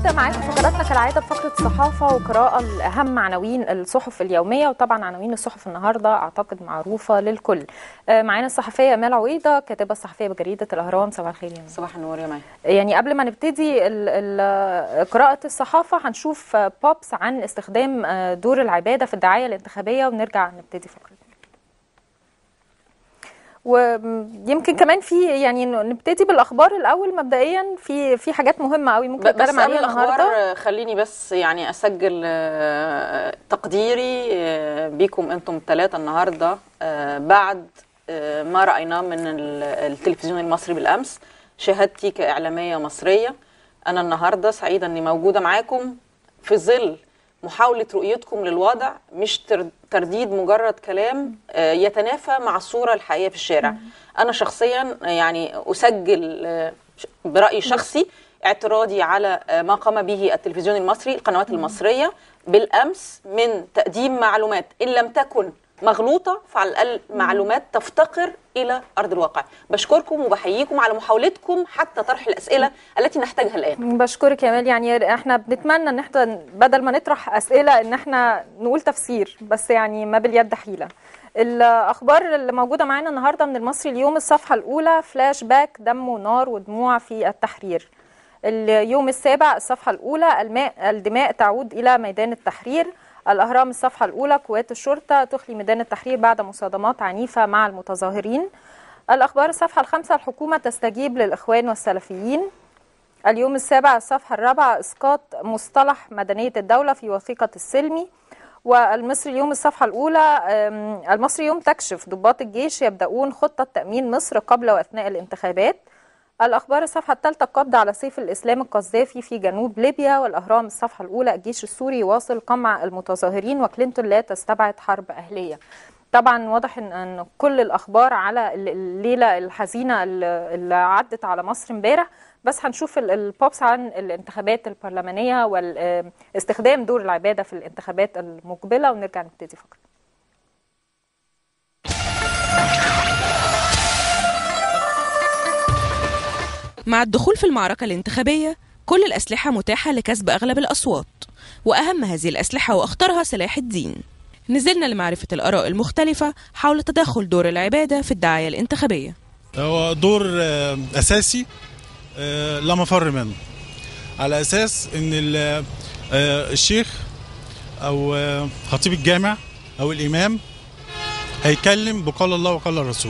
نبدا معاكم فقراتنا كالعاده بفقره الصحافه وقراءه لاهم عناوين الصحف اليوميه وطبعا عناوين الصحف النهارده اعتقد معروفه للكل آه، معانا الصحفيه امال عويضه كاتبه الصحفيه بجريده الاهرام صباح الخير يا أمال. صباح النور يا مي يعني قبل ما نبتدي ال- ال- قراءة الصحافة هنشوف بوبس عن استخدام دور العبادة في الدعاية الانتخابية ونرجع نبتدي فقرة ويمكن كمان في يعني نبتدي بالاخبار الاول مبدئيا في في حاجات مهمه قوي ممكن بس نتكلم قبل عليها النهارده الاخبار خليني بس يعني اسجل آه، تقديري آه، بيكم انتم الثلاثه النهارده آه، بعد آه، ما رايناه من ال- التلفزيون المصري بالامس شهادتي كاعلاميه مصريه انا النهارده سعيده اني موجوده معاكم في ظل محاولة رؤيتكم للوضع مش تر- ترديد مجرد كلام آه، يتنافى مع الصورة الحقيقية في الشارع أنا شخصيا يعني أسجل آه، ش- برأيي الشخصي اعتراضي على آه، ما قام به التلفزيون المصري القنوات المصرية بالأمس من تقديم معلومات إن لم تكن مغلوطة فعلى الأقل معلومات تفتقر إلى أرض الواقع بشكركم وبحييكم على محاولتكم حتى طرح الأسئلة التي نحتاجها الآن بشكرك يا مال يعني احنا بنتمنى ان احنا بدل ما نطرح اسئله ان احنا نقول تفسير بس يعني ما باليد حيله الاخبار اللي موجوده معانا النهارده من المصري اليوم الصفحه الاولى فلاش باك دم ونار ودموع في التحرير اليوم السابع الصفحه الاولى الماء الدماء تعود الى ميدان التحرير الاهرام الصفحه الاولى قوات الشرطه تخلي ميدان التحرير بعد مصادمات عنيفه مع المتظاهرين الاخبار الصفحه الخامسه الحكومه تستجيب للاخوان والسلفيين اليوم السابع الصفحة الرابعة إسقاط مصطلح مدنية الدولة في وثيقة السلمي والمصري اليوم الصفحة الأولى أم، المصري يوم تكشف ضباط الجيش يبدأون خطة تأمين مصر قبل وأثناء الانتخابات الأخبار الصفحة الثالثة القبض على سيف الإسلام القذافي في جنوب ليبيا والأهرام الصفحة الأولى الجيش السوري يواصل قمع المتظاهرين وكلينتون لا تستبعد حرب أهلية طبعا واضح ان ان كل الاخبار على ال- الليله الحزينه اللي اللي عدت على مصر امبارح بس هنشوف ال- البوبس عن الانتخابات البرلمانيه واستخدام دور العباده في الانتخابات المقبله ونرجع نبتدي فقره مع الدخول في المعركة الانتخابية كل الأسلحة متاحة لكسب أغلب الأصوات وأهم هذه الأسلحة وأخطرها سلاح الدين نزلنا لمعرفة الآراء المختلفة حول تدخل دور العبادة في الدعاية الانتخابية هو دور آه، اساسي آه، لا مفر منه على اساس ان ال- آه، الشيخ او آه، خطيب الجامع او الامام هيكلم بقال الله وقال الرسول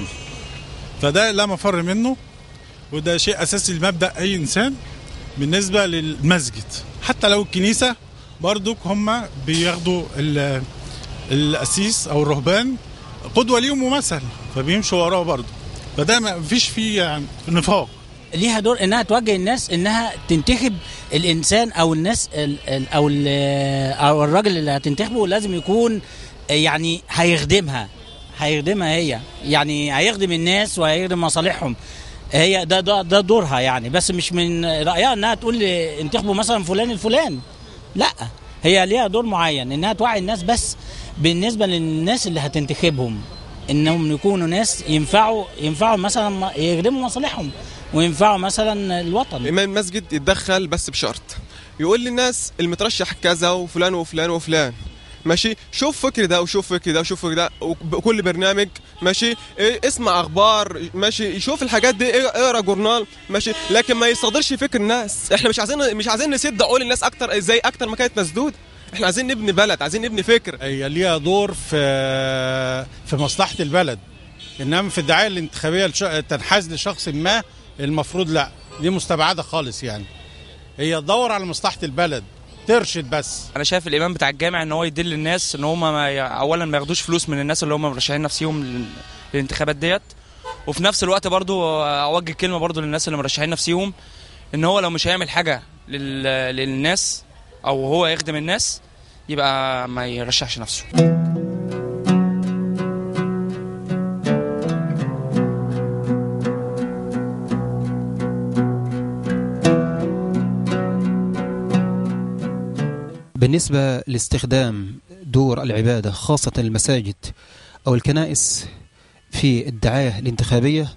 فده لا مفر منه وده شيء اساسي لمبدا اي انسان بالنسبه للمسجد حتى لو الكنيسه برضك هم بياخدوا ال- القسيس او الرهبان قدوه ليهم ومثل فبيمشوا وراه برضه فده ما فيش فيه يعني نفاق ليها دور انها توجه الناس انها تنتخب الانسان او الناس ال ال او ال او الراجل اللي هتنتخبه لازم يكون يعني هيخدمها هيخدمها هي يعني هيخدم الناس وهيخدم مصالحهم هي ده ده ده دورها يعني بس مش من رايها انها تقول لي انتخبوا مثلا فلان الفلان لا هي ليها دور معين انها توعي الناس بس بالنسبه للناس اللي هتنتخبهم انهم يكونوا ناس ينفعوا ينفعوا مثلا يخدموا مصالحهم وينفعوا مثلا الوطن امام المسجد يتدخل بس بشرط يقول للناس المترشح كذا وفلان وفلان وفلان ماشي شوف فكر ده وشوف فكر ده وشوف فكر ده وكل برنامج ماشي إيه، اسمع اخبار ماشي يشوف الحاجات دي إيه، اقرا جورنال ماشي لكن ما يصدرش فكر الناس احنا مش عايزين مش عايزين نسد عقول الناس اكتر زي اكتر ما كانت مسدوده احنا عايزين نبني بلد عايزين نبني فكر هي ليها دور في في مصلحه البلد انما في الدعايه الانتخابيه لش- تنحاز لشخص ما المفروض لا دي مستبعده خالص يعني هي تدور على مصلحه البلد ترشد بس انا شايف الامام بتاع الجامع ان هو يدل الناس ان هم ما ي... اولا ما ياخدوش فلوس من الناس اللي هم مرشحين نفسهم لل... للانتخابات ديت وفي نفس الوقت برضو اوجه كلمه برضو للناس اللي مرشحين نفسهم ان هو لو مش هيعمل حاجه لل... للناس او هو يخدم الناس يبقى ما يرشحش نفسه بالنسبة لاستخدام دور العبادة خاصة المساجد أو الكنائس في الدعاية الانتخابية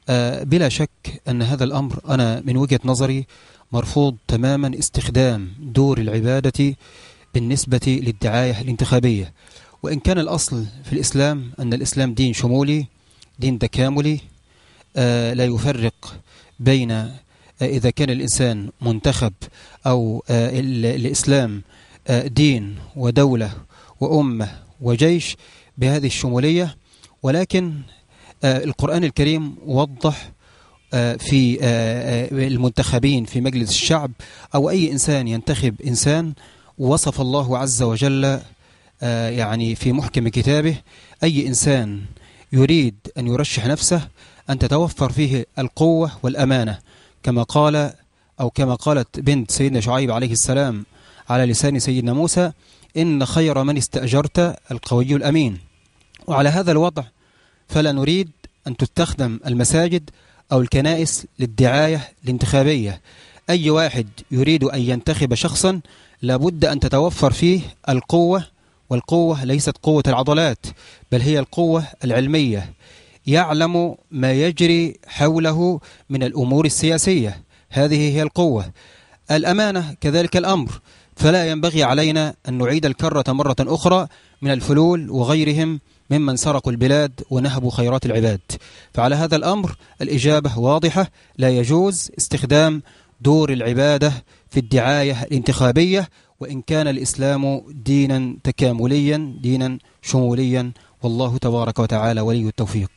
آه، بلا شك أن هذا الأمر أنا من وجهة نظري مرفوض تماما استخدام دور العبادة بالنسبة للدعاية الانتخابية وإن كان الأصل في الإسلام أن الإسلام دين شمولي دين تكاملي آه، لا يفرق بين آه، إذا كان الإنسان منتخب أو آه، ال- الإسلام آه، دين ودولة وأمة وجيش بهذه الشمولية ولكن آه، القرآن الكريم وضح آه، في آه، آه، المنتخبين في مجلس الشعب أو أي إنسان ينتخب إنسان وصف الله عز وجل آه، يعني في محكم كتابه أي إنسان يريد أن يرشح نفسه أن تتوفر فيه القوة والأمانة كما قال أو كما قالت بنت سيدنا شعيب عليه السلام على لسان سيدنا موسى إن خير من استأجرت القوي الأمين وعلى هذا الوضع فلا نريد أن تستخدم المساجد أو الكنائس للدعاية الانتخابية أي واحد يريد أن ينتخب شخصا لابد أن تتوفر فيه القوة والقوة ليست قوة العضلات بل هي القوة العلمية يعلم ما يجري حوله من الأمور السياسية هذه هي القوة الأمانة كذلك الأمر فلا ينبغي علينا أن نعيد الكرة مرة أخرى من الفلول وغيرهم ممن سرقوا البلاد ونهبوا خيرات العباد فعلى هذا الأمر الإجابة واضحة لا يجوز استخدام دور العبادة في الدعاية الانتخابية وإن كان الإسلام دينا تكامليا دينا شموليا والله تبارك وتعالى ولي التوفيق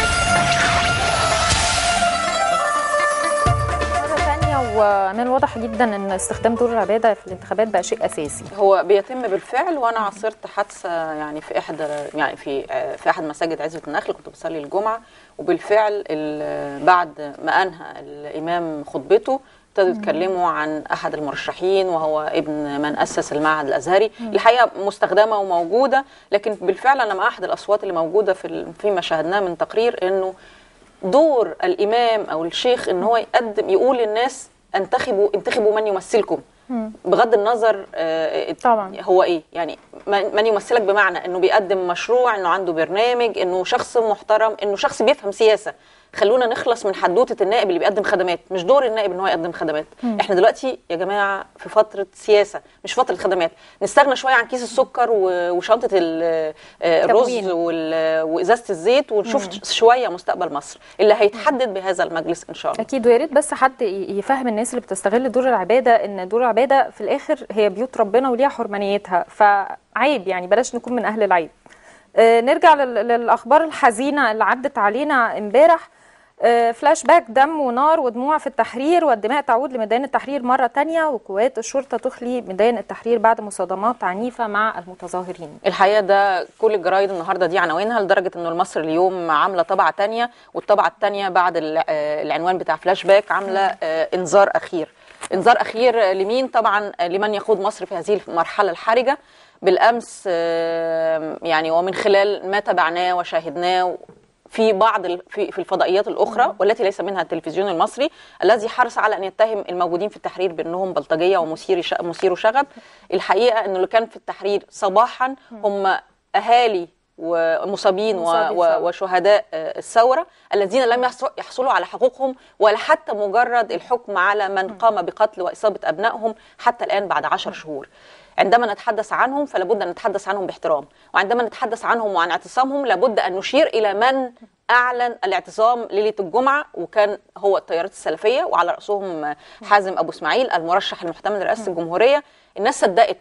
مرة ثانية ومن الواضح جدا ان استخدام دور العبادة في الانتخابات بقى شيء اساسي هو بيتم بالفعل وانا عاصرت حادثه يعني في احدى يعني في في احد مساجد عزبه النخل كنت بصلي الجمعه وبالفعل ال- بعد ما انهى الامام خطبته ابتدوا يتكلموا عن احد المرشحين وهو ابن من اسس المعهد الازهري الحقيقه مستخدمه وموجوده لكن بالفعل انا مع احد الاصوات اللي موجوده في ال- فيما شاهدناه من تقرير انه دور الامام او الشيخ ان هو يقدم يقول للناس انتخبوا انتخبوا من يمثلكم بغض النظر آه، طبعا. هو ايه يعني من من يمثلك بمعنى انه بيقدم مشروع انه عنده برنامج انه شخص محترم انه شخص بيفهم سياسه خلونا نخلص من حدوته النائب اللي بيقدم خدمات مش دور النائب ان هو يقدم خدمات احنا دلوقتي يا جماعه في فتره سياسه مش فتره خدمات نستغنى شويه عن كيس السكر و- وشنطه ال- آه، الرز تموين. وال- وازازه الزيت ونشوف شويه مستقبل مصر اللي هيتحدد بهذا المجلس ان شاء الله اكيد ويا ريت بس حد ي- يفهم الناس اللي بتستغل دور العباده ان دور العباده في الاخر هي بيوت ربنا وليها حرمانيتها فعيب يعني بلاش نكون من اهل العيب آه، نرجع لل- للاخبار الحزينه اللي عدت علينا امبارح آه، فلاش باك دم ونار ودموع في التحرير والدماء تعود لميدان التحرير مرة تانية وقوات الشرطة تخلي ميدان التحرير بعد مصادمات عنيفة مع المتظاهرين الحقيقه ده كل الجرايد النهارده دي عناوينها لدرجه انه المصري اليوم عامله طبعه تانية والطبعه التانية بعد ال- آه، العنوان بتاع فلاش باك عامله آه، انذار اخير انذار اخير آه، لمين طبعا آه، لمن يخوض مصر في هذه المرحله الحرجه بالامس آه، يعني ومن خلال ما تابعناه وشاهدناه في بعض ال- في في الفضائيات الاخرى والتي ليس منها التلفزيون المصري الذي حرص على ان يتهم الموجودين في التحرير بانهم بلطجيه ومثير ش- مثيروا شغب الحقيقه انه اللي كان في التحرير صباحا هم اهالي ومصابين و- مصابي و- الثورة. وشهداء آه، الثوره الذين لم يحص- يحصلوا على حقوقهم ولا حتى مجرد الحكم على من قام بقتل واصابه ابنائهم حتى الان بعد عشر شهور عندما نتحدث عنهم فلا بد ان نتحدث عنهم باحترام وعندما نتحدث عنهم وعن اعتصامهم لابد ان نشير الى من اعلن الاعتصام ليله الجمعه وكان هو التيارات السلفيه وعلى راسهم حازم ابو اسماعيل المرشح المحتمل لرئاسه الجمهوريه الناس صدقت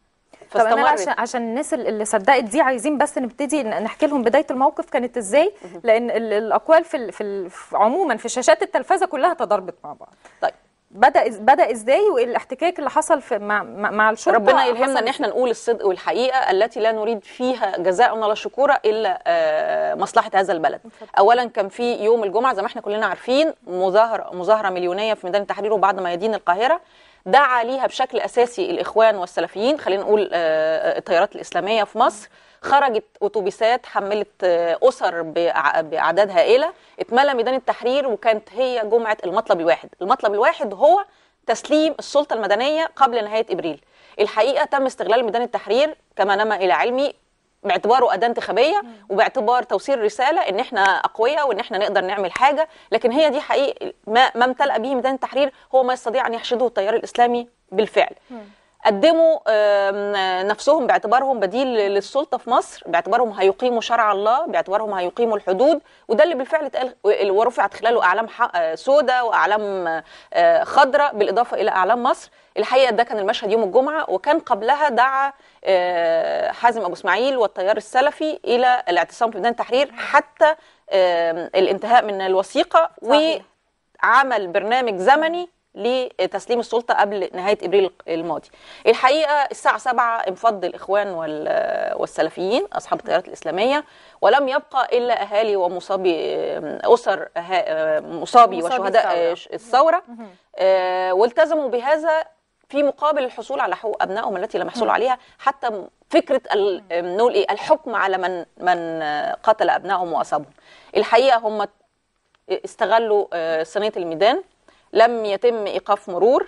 طب انا فاستمرت عشان عشان الناس اللي صدقت دي عايزين بس نبتدي ن- نحكي لهم بدايه الموقف كانت ازاي لان ال- الاقوال في ال- في ال- في- عموما في شاشات التلفزه كلها تضاربت مع بعض طيب بدا إز- بدا ازاي والاحتكاك اللي حصل في مع مع مع الشرطه ربنا يلهمنا حصل ان احنا نقول الصدق والحقيقه التي لا نريد فيها جزاء ولا شكورا الا آه، مصلحه هذا البلد. اولا كان في يوم الجمعه زي ما احنا كلنا عارفين مظاهره مظاهره مليونيه في ميدان التحرير وبعد ميادين القاهره دعا ليها بشكل اساسي الاخوان والسلفيين خلينا نقول آه، التيارات الاسلاميه في مصر خرجت اتوبيسات حملت آه، اسر بأع- باعداد هائله اتملى ميدان التحرير وكانت هي جمعه المطلب الواحد، المطلب الواحد هو تسليم السلطه المدنيه قبل نهايه ابريل. الحقيقه تم استغلال ميدان التحرير كما نما الى علمي باعتباره اداه انتخابيه وباعتبار توصيل رساله ان احنا اقوياء وان احنا نقدر نعمل حاجه لكن هي دي حقيقي ما ما امتلأ به ميدان التحرير هو ما يستطيع ان يحشده التيار الاسلامي بالفعل قدموا آم، نفسهم باعتبارهم بديل للسلطه في مصر باعتبارهم هيقيموا شرع الله باعتبارهم هيقيموا الحدود وده اللي بالفعل اتقال ورفعت خلاله اعلام سوداء واعلام آه، خضراء بالاضافه الى اعلام مصر الحقيقه ده كان المشهد يوم الجمعه وكان قبلها دعا آه، حازم ابو اسماعيل والتيار السلفي الى الاعتصام في ميدان التحرير حتى آم، الانتهاء من الوثيقه صحيح. وعمل برنامج زمني لتسليم السلطه قبل نهايه ابريل الماضي. الحقيقه الساعه 7 انفض الاخوان وال- والسلفيين اصحاب التيارات الاسلاميه ولم يبقى الا اهالي ومصابي اسر أها- مصابي مصابي وشهداء الثورة. الثوره آه، والتزموا بهذا في مقابل الحصول على حقوق ابنائهم التي لم يحصلوا عليها حتى م- فكره ال- نقول ايه الحكم على من من آه، قتل ابنائهم واصابهم. الحقيقه هم استغلوا آه، صينيه الميدان لم يتم ايقاف مرور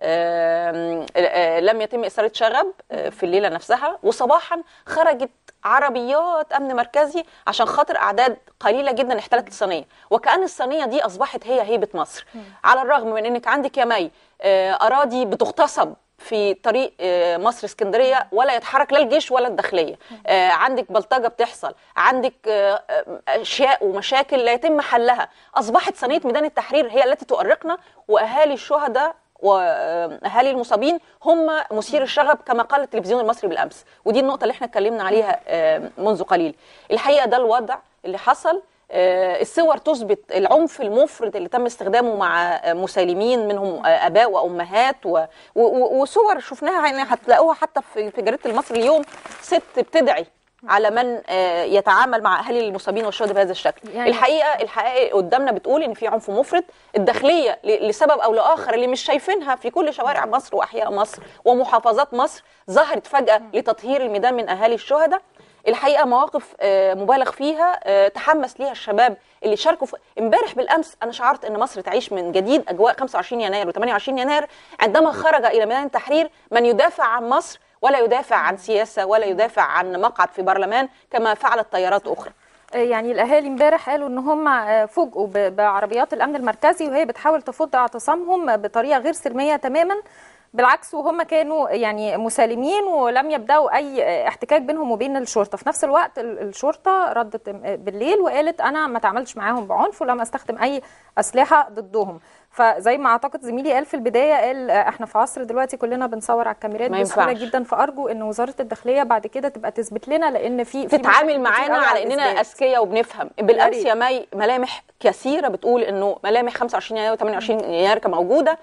آم، آه، لم يتم إثارة شغب آه، في الليلة نفسها وصباحا خرجت عربيات أمن مركزي عشان خاطر أعداد قليلة جدا احتلت الصينية وكأن الصينية دي أصبحت هي هيبة مصر على الرغم من أنك عندك يا مي آه، أراضي بتغتصب في طريق آه، مصر اسكندريه ولا يتحرك لا الجيش ولا الداخليه آه، عندك بلطجه بتحصل عندك آه، آه، اشياء ومشاكل لا يتم حلها اصبحت صينيه ميدان التحرير هي التي تؤرقنا واهالي الشهداء واهالي المصابين هم مثير الشغب كما قال التلفزيون المصري بالامس ودي النقطه اللي احنا اتكلمنا عليها آه، منذ قليل الحقيقه ده الوضع اللي حصل آه، الصور تثبت العنف المفرط اللي تم استخدامه مع آه، مسالمين منهم آه، اباء وامهات و- و- و- وصور شفناها يعني هتلاقوها حتى في في جريده المصري اليوم ست بتدعي على من آه، يتعامل مع اهالي المصابين والشهداء بهذا الشكل يعني- الحقيقه الحقيقه قدامنا بتقول ان في عنف مفرط الداخليه ل- لسبب او لاخر اللي مش شايفينها في كل شوارع مصر واحياء مصر ومحافظات مصر ظهرت فجاه لتطهير الميدان من اهالي الشهداء الحقيقه مواقف آه، مبالغ فيها آه، تحمس ليها الشباب اللي شاركوا في امبارح بالامس انا شعرت ان مصر تعيش من جديد اجواء 25 يناير و28 يناير عندما خرج الى ميدان التحرير من يدافع عن مصر ولا يدافع عن سياسه ولا يدافع عن مقعد في برلمان كما فعلت تيارات اخرى يعني الاهالي امبارح قالوا ان هم آه، فوجئوا ب- بعربيات الامن المركزي وهي بتحاول تفض اعتصامهم بطريقه غير سلميه تماما بالعكس وهم كانوا يعني مسالمين ولم يبداوا اي آه، احتكاك بينهم وبين الشرطه في نفس الوقت ال- الشرطه ردت آه، بالليل وقالت انا ما تعاملتش معاهم بعنف ولم استخدم اي اسلحه ضدهم فزي ما اعتقد زميلي قال في البدايه قال آه، احنا في عصر دلوقتي كلنا بنصور على الكاميرات ما بسهوله ينفعش. جدا فارجو ان وزاره الداخليه بعد كده تبقى تثبت لنا لان في في تتعامل مشاكل كتير معانا قوي على اننا الإثبات. اذكياء وبنفهم بالامس ريت. يا مي ملامح كثيره بتقول انه ملامح 25 يناير و28 يناير كانت موجوده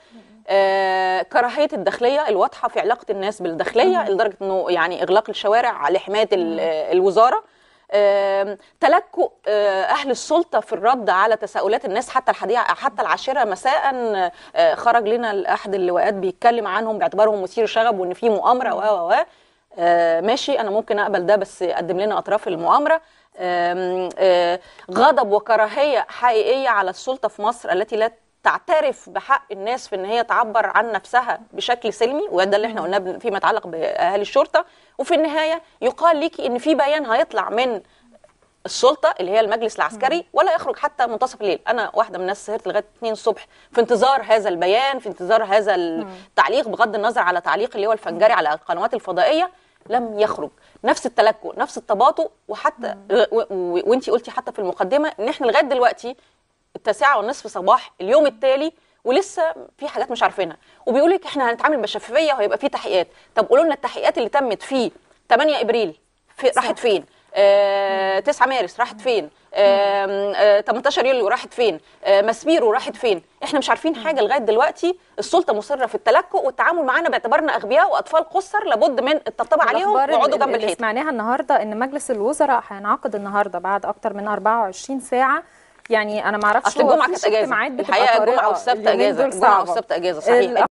آه كراهيه الداخليه الواضحه في علاقه الناس بالداخليه لدرجه انه يعني اغلاق الشوارع لحمايه ال- آه، الوزاره آم، تلكؤ آه، اهل السلطه في الرد على تساؤلات الناس حتى الحديقه حتى العاشره مساء آه، خرج لنا احد اللواءات بيتكلم عنهم باعتبارهم مثير شغب وان في مؤامره و و و آه، ماشي انا ممكن اقبل ده بس قدم لنا اطراف المؤامره آم، آه، غضب وكراهيه حقيقيه على السلطه في مصر التي لا تعترف بحق الناس في ان هي تعبر عن نفسها بشكل سلمي وده اللي احنا قلناه بن- فيما يتعلق باهالي الشرطه وفي النهايه يقال ليكي ان في بيان هيطلع من السلطه اللي هي المجلس العسكري ولا يخرج حتى منتصف الليل انا واحده من الناس سهرت لغايه 2 الصبح في انتظار هذا البيان في انتظار هذا التعليق بغض النظر على تعليق اللي هو الفنجري على القنوات الفضائيه لم يخرج نفس التلكؤ نفس التباطؤ وحتى وانت قلتي حتى في المقدمه ان احنا لغايه دلوقتي التاسعة والنصف صباح اليوم التالي ولسه في حاجات مش عارفينها وبيقول لك احنا هنتعامل بشفافيه وهيبقى في تحقيقات طب قولوا لنا التحقيقات اللي تمت في 8 ابريل في راحت فين آه 9 مارس راحت فين آه آه 18 يوليو راحت فين آه مسبيرو راحت فين احنا مش عارفين حاجه لغايه دلوقتي السلطه مصره في التلكؤ والتعامل معانا باعتبارنا اغبياء واطفال قصر لابد من الطبطبه عليهم الأخبار ويقعدوا اللي- جنب اللي الحيط سمعناها النهارده ان مجلس الوزراء هينعقد النهارده بعد اكتر من 24 ساعه يعني انا ما اعرفش اصل هو الجمعه فيش كانت اجازه اجتماعات بتبقى الحقيقه الجمعه طارئة. والسبت اليومين اجازه دول الجمعه صعبة. والسبت اجازه صحيح